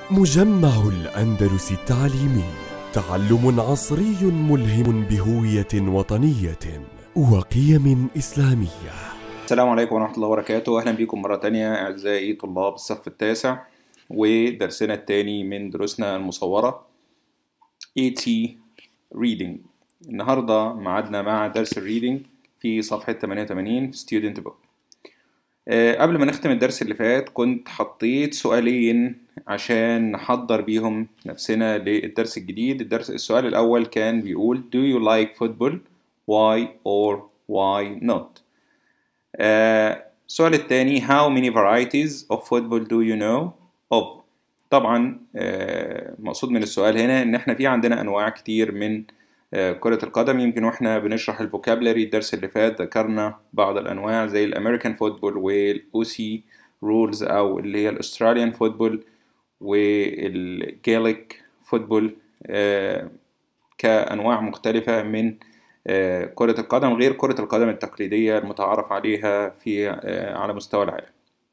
مجمع الأندلس التعليمي تعلم عصري ملهم بهوية وطنية وقيم إسلامية السلام عليكم ورحمة الله وبركاته أهلا بكم مرة تانية أعزائي طلاب الصف التاسع ودرسنا التاني من دروسنا المصورة AT Reading النهاردة معادنا مع درس الريدنج في صفحة 88 في Student Book أه قبل ما نختم الدرس اللي فات كنت حطيت سؤالين عشان نحضر بيهم نفسنا للدرس الجديد الدرس السؤال الأول كان بيقول Do you like football? Why or why not? آه، السؤال الثاني How many varieties of football do you know of? طبعا آه، مقصود من السؤال هنا ان احنا في عندنا انواع كتير من آه، كرة القدم يمكن واحنا بنشرح الفوكابلري الدرس اللي فات ذكرنا بعض الانواع زي الامريكان فوتبول والاوسي رولز او اللي هي الاستراليان فوتبول والجاليك فوتبول كانواع مختلفة من كرة القدم غير كرة القدم التقليدية المتعارف عليها في على مستوى العالم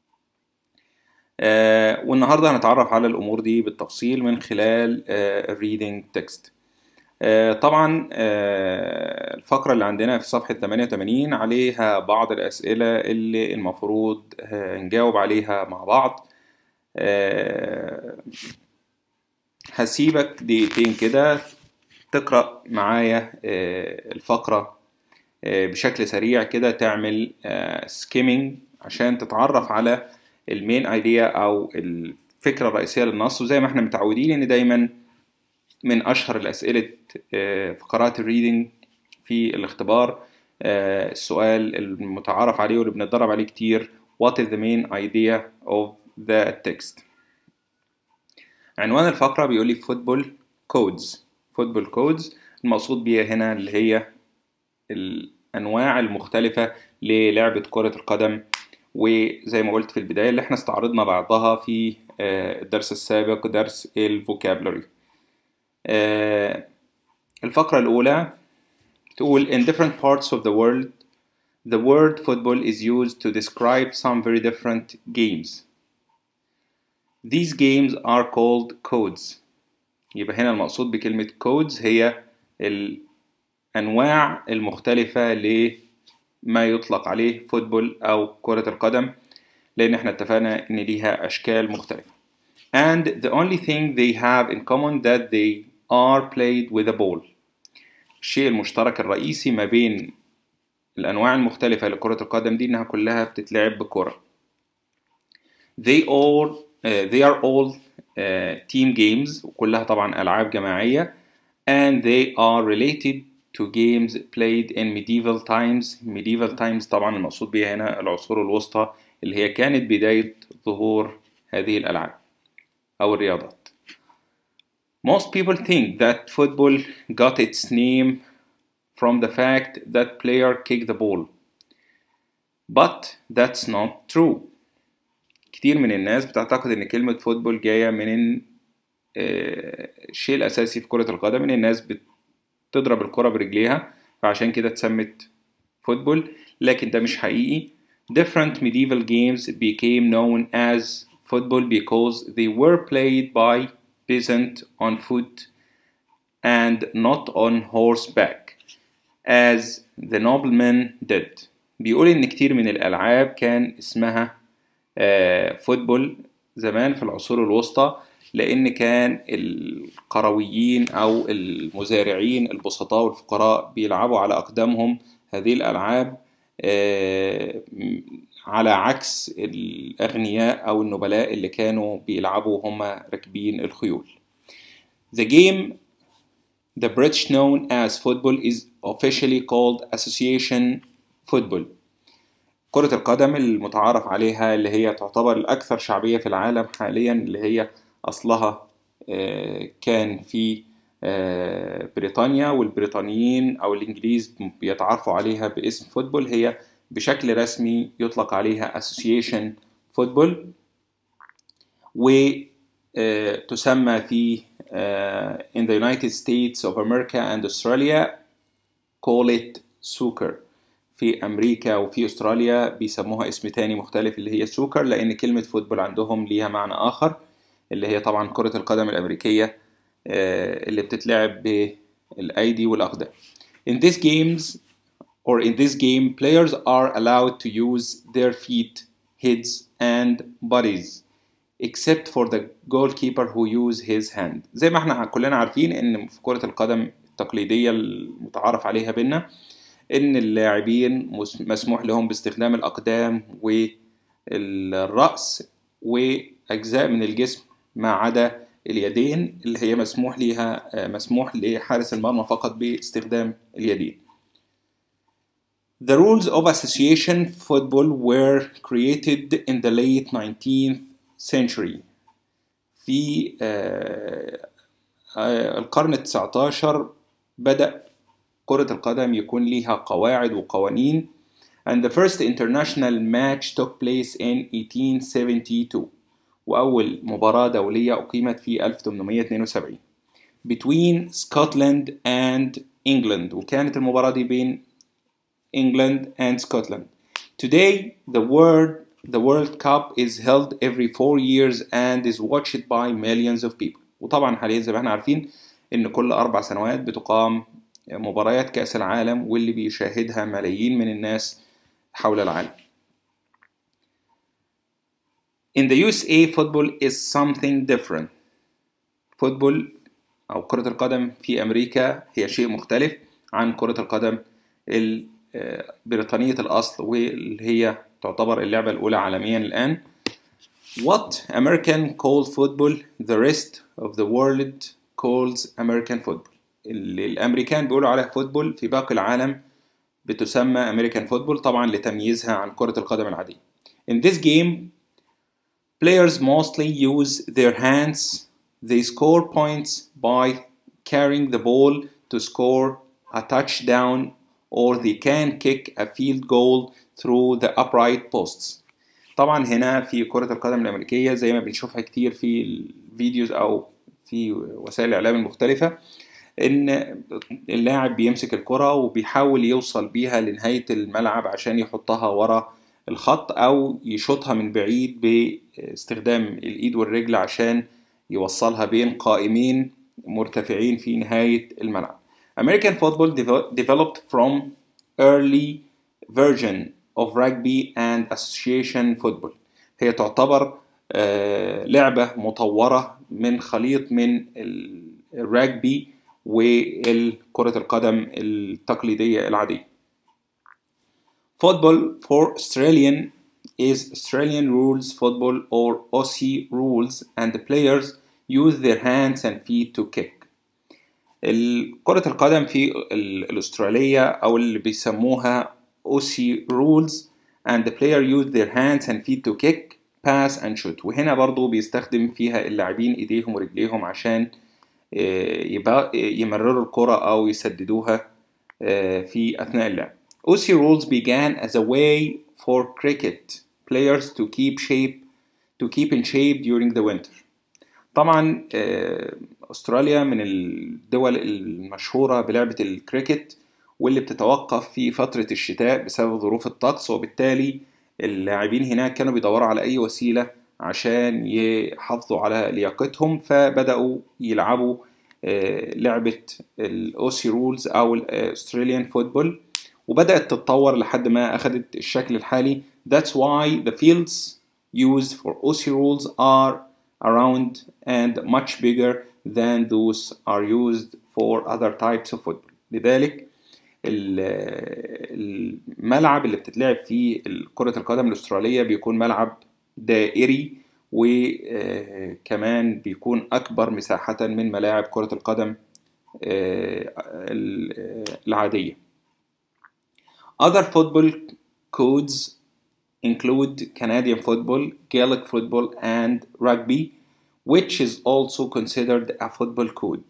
والنهاردة هنتعرف على الأمور دي بالتفصيل من خلال الريدنج تكست طبعا الفقرة اللي عندنا في صفحة 88 عليها بعض الأسئلة اللي المفروض نجاوب عليها مع بعض هسيبك دقيقتين كده تقرأ معايا الفقرة بشكل سريع كده تعمل سكيمينج عشان تتعرف على المين ايديا او الفكرة الرئيسية للنص وزي ما احنا متعودين ان دايما من اشهر الاسئلة فقرات الريدنج في الاختبار السؤال المتعارف عليه واللي بنتدرب عليه كتير What is the main idea of the text عنوان الفقرة بيقول لي football codes فوتبول كودز المقصود بيها هنا اللي هي الأنواع المختلفة للعبة كرة القدم وزي ما قلت في البداية اللي احنا استعرضنا بعضها في الدرس السابق درس الفوكابلري الفقرة الأولى تقول in different parts of the world the word football is used to describe some very different games these games are called codes يبقى هنا المقصود بكلمة codes هي الأنواع المختلفة لما يطلق عليه فوتبول أو كرة القدم لأن احنا اتفقنا إن ليها أشكال مختلفة and the only thing they have in common that they are played with a ball الشيء المشترك الرئيسي ما بين الأنواع المختلفة لكرة القدم دي إنها كلها بتتلعب بكرة they all uh, they are all uh, team games وكلها طبعا ألعاب جماعية and they are related to games played in medieval times medieval times طبعا المقصود بها هنا العصور الوسطى اللي هي كانت بداية ظهور هذه الألعاب أو الرياضات Most people think that football got its name from the fact that player kick the ball but that's not true كتير من الناس بتعتقد ان كلمة فوتبول جاية من الشيء الأساسي في كرة القدم ان الناس بتضرب الكرة برجليها فعشان كده اتسمت فوتبول لكن ده مش حقيقي different medieval games became known as football because they were played by peasant on foot and not on horseback as the noblemen did بيقول ان كتير من الألعاب كان اسمها فوتبول زمان في العصور الوسطى لأن كان القرويين أو المزارعين البسطاء والفقراء بيلعبوا على أقدامهم هذه الألعاب على عكس الأغنياء أو النبلاء اللي كانوا بيلعبوا هم راكبين الخيول. The game the British known as football is officially called Association Football. كرة القدم المتعارف عليها اللي هي تعتبر الأكثر شعبية في العالم حاليا اللي هي أصلها كان في بريطانيا والبريطانيين أو الإنجليز بيتعرفوا عليها باسم فوتبول هي بشكل رسمي يطلق عليها Association Football وتسمى في in the United States of America and Australia call it soccer في أمريكا وفي أستراليا بيسموها اسم تاني مختلف اللي هي سوكر لأن كلمة فوتبول عندهم ليها معنى آخر اللي هي طبعا كرة القدم الأمريكية اللي بتتلعب بالأيدي والأقدام. In these games or in this game players are allowed to use their feet, heads and bodies except for the goalkeeper who use his hand زي ما احنا كلنا عارفين ان في كرة القدم التقليدية المتعارف عليها بينا ان اللاعبين مسموح لهم باستخدام الاقدام والرأس واجزاء من الجسم ما عدا اليدين اللي هي مسموح ليها مسموح لحارس المرمى فقط باستخدام اليدين The rules of association football were created in the late 19th century. في القرن التسعة عشر بدأ كرة القدم يكون ليها قواعد وقوانين and the first international match took place in 1872 وأول مباراة دولية أقيمت في 1872 between Scotland and England وكانت المباراة دي بين England and Scotland. Today, the world the World Cup is held every four years and is watched by millions of people. وطبعا حاليا زي ما احنا عارفين ان كل اربع سنوات بتقام مباريات كأس العالم واللي بيشاهدها ملايين من الناس حول العالم. In the USA, football is something different. فوتبول أو كرة القدم في أمريكا هي شيء مختلف عن كرة القدم بريطانية الأصل واللي هي تعتبر اللعبة الأولى عالميا الآن What American call football the rest of the world calls American football اللي الأمريكان بيقولوا عليها فوتبول في باقي العالم بتسمى American football طبعا لتمييزها عن كرة القدم العادية In this game players mostly use their hands they score points by carrying the ball to score a touchdown or they can kick a field goal through the upright posts طبعا هنا في كرة القدم الأمريكية زي ما بنشوفها كتير في الفيديوز أو في وسائل الإعلام المختلفة إن اللاعب بيمسك الكرة وبيحاول يوصل بيها لنهاية الملعب عشان يحطها ورا الخط أو يشوطها من بعيد باستخدام الإيد والرجل عشان يوصلها بين قائمين مرتفعين في نهاية الملعب American football developed from early version of rugby and association football هي تعتبر لعبة مطورة من خليط من الرجبي وكرة القدم التقليدية العادية Football for Australian is Australian rules football or Aussie rules and the players use their hands and feet to kick كرة القدم في الأسترالية أو اللي بيسموها أوسي rules and the player use their hands and feet to kick pass and shoot وهنا برضو بيستخدم فيها اللاعبين إيديهم ورجليهم عشان يمرروا الكرة أو يسددوها في أثناء اللعب Aussie rules began as a way for cricket players to keep shape to keep in shape during the winter طبعا استراليا من الدول المشهوره بلعبه الكريكت واللي بتتوقف في فتره الشتاء بسبب ظروف الطقس وبالتالي اللاعبين هناك كانوا بيدوروا على اي وسيله عشان يحافظوا على لياقتهم فبداوا يلعبوا لعبه الاوسي رولز او الاستراليان فوتبول وبدات تتطور لحد ما اخذت الشكل الحالي That's why the fields used for Aussie rules are around and much bigger than those are used for other types of football لذلك الملعب اللي بتتلعب فيه كرة القدم الأسترالية بيكون ملعب دائري وكمان بيكون أكبر مساحة من ملاعب كرة القدم العادية Other football codes include Canadian football, Gaelic football, and rugby, which is also considered a football code.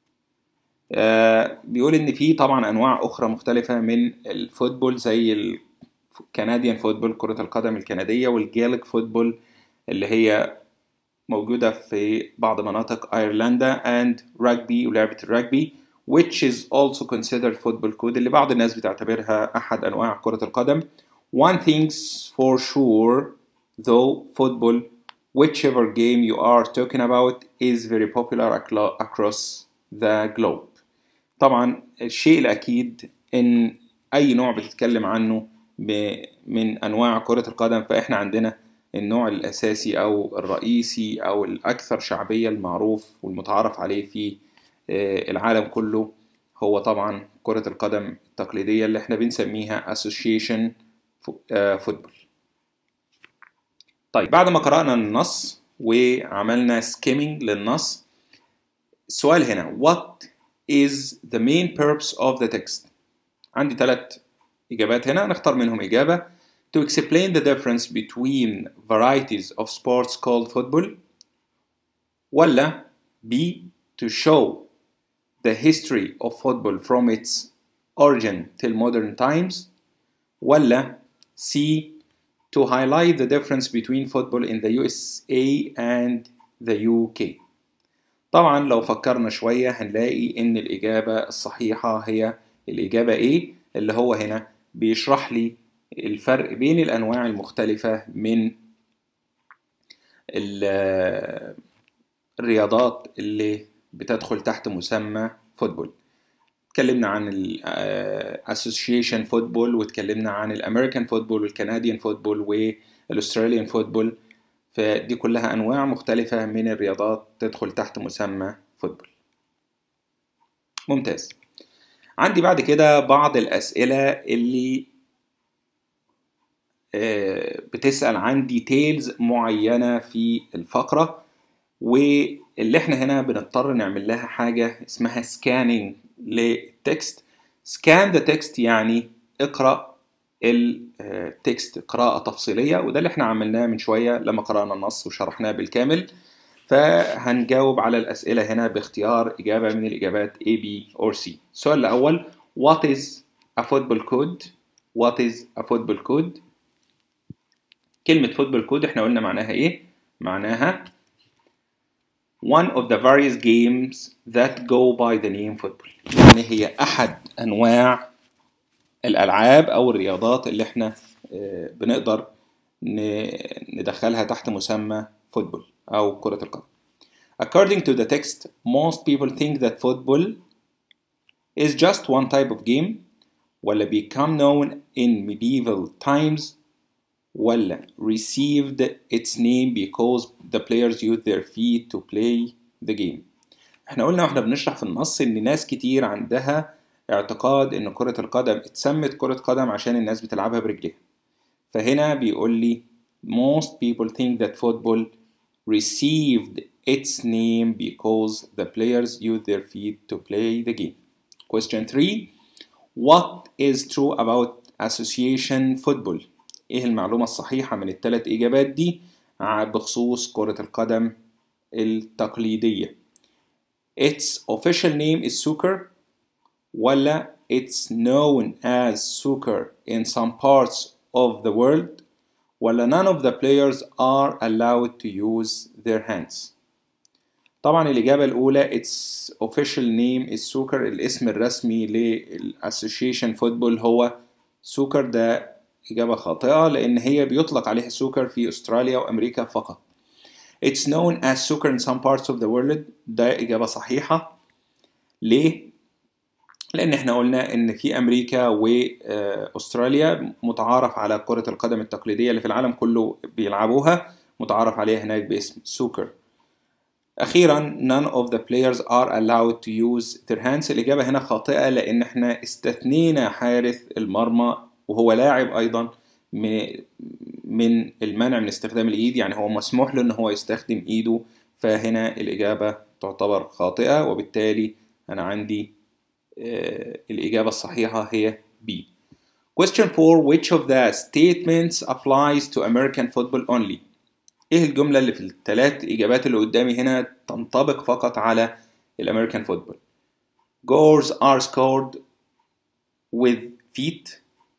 آه بيقول إن في طبعا أنواع أخرى مختلفة من الفوتبول زي الكنديان فوتبول كرة القدم الكندية والجالك فوتبول اللي هي موجودة في بعض مناطق أيرلندا and rugby ولعبة الرجبي which is also considered football code اللي بعض الناس بتعتبرها أحد أنواع كرة القدم One thing's for sure though football whichever game you are talking about is very popular across the globe طبعا الشيء الأكيد إن أي نوع بتتكلم عنه من أنواع كرة القدم فإحنا عندنا النوع الأساسي أو الرئيسي أو الأكثر شعبية المعروف والمتعارف عليه في العالم كله هو طبعا كرة القدم التقليدية اللي احنا بنسميها Association Football طيب بعد ما قرأنا النص وعملنا skimming للنص السؤال هنا what is the main purpose of the text عندي ثلاث إجابات هنا نختار منهم إجابة to explain the difference between varieties of sports called football ولا B to show the history of football from its origin till modern times ولا C to highlight the difference between football in the USA and the UK طبعا لو فكرنا شوية هنلاقي إن الإجابة الصحيحة هي الإجابة A اللي هو هنا بيشرح لي الفرق بين الأنواع المختلفة من الرياضات اللي بتدخل تحت مسمى فوتبول اتكلمنا عن الاسوسيشن فوتبول واتكلمنا عن الامريكان فوتبول والكنديان فوتبول والاستراليان فوتبول فدي كلها انواع مختلفة من الرياضات تدخل تحت مسمى فوتبول ممتاز عندي بعد كده بعض الأسئلة اللي بتسأل عن ديتيلز معينة في الفقرة واللي احنا هنا بنضطر نعمل لها حاجة اسمها سكاننج للتكست سكان ذا تكست يعني اقرأ التكست قراءة تفصيلية وده اللي احنا عملناه من شوية لما قرأنا النص وشرحناه بالكامل فهنجاوب على الأسئلة هنا باختيار إجابة من الإجابات A, B or C السؤال الأول What is a football code? What is a football code? كلمة football code احنا قلنا معناها ايه؟ معناها one of the various games that go by the name football يعني هي أحد أنواع الألعاب أو الرياضات اللي احنا بنقدر ندخلها تحت مسمى فوتبول أو كرة القدم. According to the text, most people think that football is just one type of game ولا become known in medieval times ولا received its name because the players use their feet to play the game. احنا قلنا واحنا بنشرح في النص ان ناس كتير عندها اعتقاد ان كرة القدم اتسمت كرة قدم عشان الناس بتلعبها برجليها. فهنا بيقول لي most people think that football received its name because the players use their feet to play the game. Question 3 What is true about association football? ايه المعلومة الصحيحة من الثلاث إجابات دي بخصوص كرة القدم التقليدية Its official name is soccer ولا it's known as soccer in some parts of the world ولا none of the players are allowed to use their hands طبعا الإجابة الأولى its official name is soccer الاسم الرسمي للأسوشيشن فوتبول هو سوكر ده إجابة خاطئة لأن هي بيطلق عليها سوكر في أستراليا وأمريكا فقط It's known as soccer in some parts of the world ده إجابة صحيحة ليه؟ لأن احنا قلنا إن في أمريكا وأستراليا متعارف على كرة القدم التقليدية اللي في العالم كله بيلعبوها متعارف عليها هناك باسم سوكر أخيرا none of the players are allowed to use their hands الإجابة هنا خاطئة لأن احنا استثنينا حارس المرمى وهو لاعب أيضا من المنع من استخدام الإيد يعني هو مسموح له إن هو يستخدم إيده فهنا الإجابة تعتبر خاطئة وبالتالي أنا عندي الإجابة الصحيحة هي B. Question 4 Which of the statements applies to American football only? إيه الجملة اللي في الثلاث إجابات اللي قدامي هنا تنطبق فقط على الأمريكان فوتبول؟ Goals are scored with feet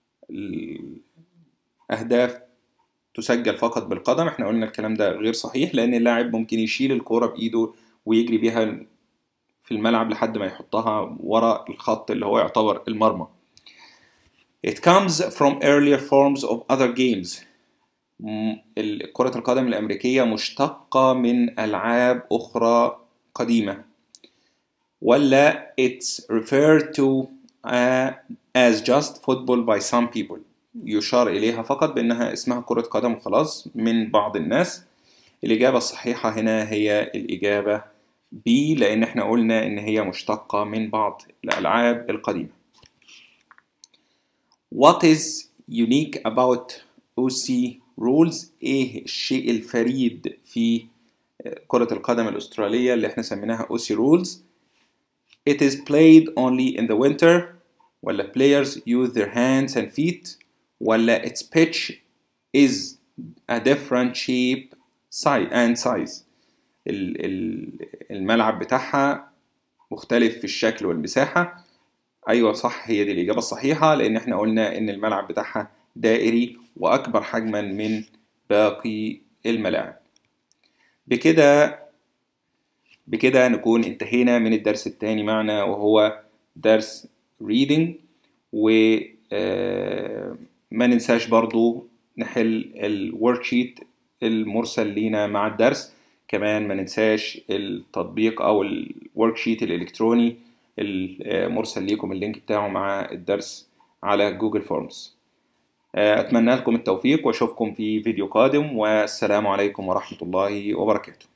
الأهداف تسجل فقط بالقدم احنا قلنا الكلام ده غير صحيح لأن اللاعب ممكن يشيل الكرة بإيده ويجري بيها في الملعب لحد ما يحطها ورا الخط اللي هو يعتبر المرمى. It comes from earlier forms of other games. م- ال- كرة القدم الأمريكية مشتقة من ألعاب أخرى قديمة ولا it's referred to uh, as just football by some people يشار إليها فقط بأنها اسمها كرة قدم وخلاص من بعض الناس الإجابة الصحيحة هنا هي الإجابة B لأن احنا قلنا إن هي مشتقة من بعض الألعاب القديمة What is unique about OC rules إيه الشيء الفريد في كرة القدم الأسترالية اللي احنا سميناها OC rules It is played only in the winter ولا players use their hands and feet ولا its pitch is a different shape size and size ال- ال- الملعب بتاعها مختلف في الشكل والمساحة أيوة صح هي دي الإجابة الصحيحة لأن احنا قلنا إن الملعب بتاعها دائري وأكبر حجما من باقي الملاعب بكده بكده نكون انتهينا من الدرس الثاني معنا وهو درس reading و آه، ما ننساش برضو نحل الوركشيت المرسل لينا مع الدرس كمان ما ننساش التطبيق او الوركشيت الالكتروني المرسل ليكم اللينك بتاعه مع الدرس على جوجل فورمز اتمنى لكم التوفيق واشوفكم في فيديو قادم والسلام عليكم ورحمة الله وبركاته